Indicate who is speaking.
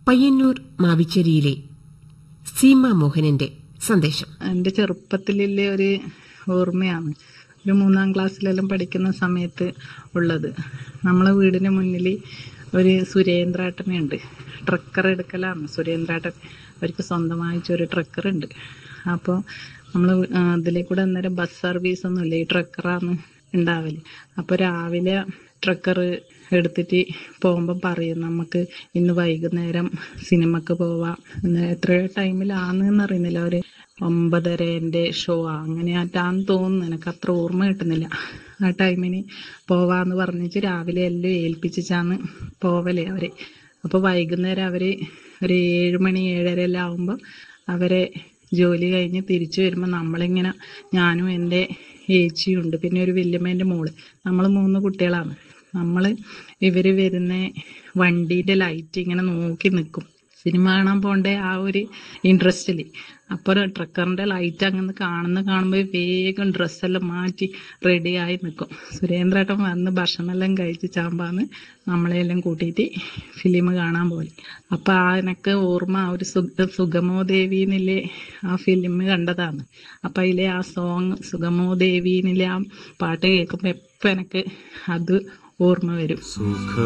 Speaker 1: പയ്യന്നൂർ മാവിച്ചേരിയിലെ സീമ മോഹനന്റെ സന്ദേശം
Speaker 2: എൻ്റെ ചെറുപ്പത്തിലെ ഒരു ഓർമ്മയാണ് ഒരു മൂന്നാം ക്ലാസ്സിലെല്ലാം പഠിക്കുന്ന സമയത്ത് ഉള്ളത് നമ്മളെ വീടിന് മുന്നിൽ ഒരു സുരേന്ദ്രാട്ടനുണ്ട് ട്രക്കർ എടുക്കലാണ് സുരേന്ദ്രാട്ടൻ അവർക്ക് സ്വന്തമായിട്ട് ഒരു ട്രക്കർ ഉണ്ട് അപ്പോൾ നമ്മൾ അതിലെ കൂടെ അന്നേരം ബസ് സർവീസ് ഒന്നും ഇല്ല ഈ ട്രക്കറാണ് ഉണ്ടാവല് അപ്പോൾ രാവിലെ ട്രക്കർ എടുത്തിട്ട് പോകുമ്പോൾ പറയും നമുക്ക് ഇന്ന് വൈകുന്നേരം സിനിമക്ക് പോവാം ഇന്ന് എത്ര ടൈമിലാണെന്ന് അറിയുന്നില്ല ഒരു ഒമ്പതരേൻ്റെ ഷോ അങ്ങനെയായിട്ടാന്ന് തോന്നുന്നു എനിക്ക് അത്ര ഓർമ്മ കിട്ടുന്നില്ല ആ ടൈമിന് പോവാന്ന് പറഞ്ഞിട്ട് രാവിലെ എല്ലാം ഏൽപ്പിച്ചാണ് പോവലേ അവര് അപ്പോൾ വൈകുന്നേരം അവര് ഒരു ഏഴ് മണി ഏഴര എല്ലാം ആകുമ്പോൾ അവരെ ജോലി കഴിഞ്ഞ് തിരിച്ചു വരുമ്പോൾ നമ്മളിങ്ങനെ ഞാനും എൻ്റെ ഏച്ചിയുണ്ട് പിന്നെ ഒരു വല്യമ്മേൻ്റെ മോള് നമ്മൾ മൂന്ന് കുട്ടികളാണ് നമ്മൾ ഇവർ വരുന്ന വണ്ടീൻ്റെ ലൈറ്റ് ഇങ്ങനെ നോക്കി നിൽക്കും സിനിമ കാണാൻ പോണ്ടേ ആ ഒരു ഇൻട്രസ്റ്റിൽ അപ്പോൾ ട്രക്കറിൻ്റെ ലൈറ്റ് അങ്ങനെ കാണുന്ന കാണുമ്പോൾ വേഗം ഡ്രസ്സെല്ലാം മാറ്റി റെഡിയായി നിൽക്കും സുരേന്ദ്രേട്ടൻ വന്ന് ഭക്ഷണമെല്ലാം കഴിച്ച് ചാമ്പാന്ന് നമ്മളെല്ലാം കൂട്ടിയിട്ട് ഫിലിം കാണാൻ പോയി അപ്പോൾ ആ എനിക്ക് ഓർമ്മ ആ ഒരു സുഗ സുഗമോ ദേവി എന്നില്ലേ ആ ഫിലിം കണ്ടതാണ് അപ്പം അതിലെ ആ സോങ് സുഗമോ ദേവി എന്നിലെ ആ പാട്ട് കേൾക്കുമ്പോൾ എപ്പോൾ എനിക്ക് അത് ഓർമ്മ വരും
Speaker 3: സുഖ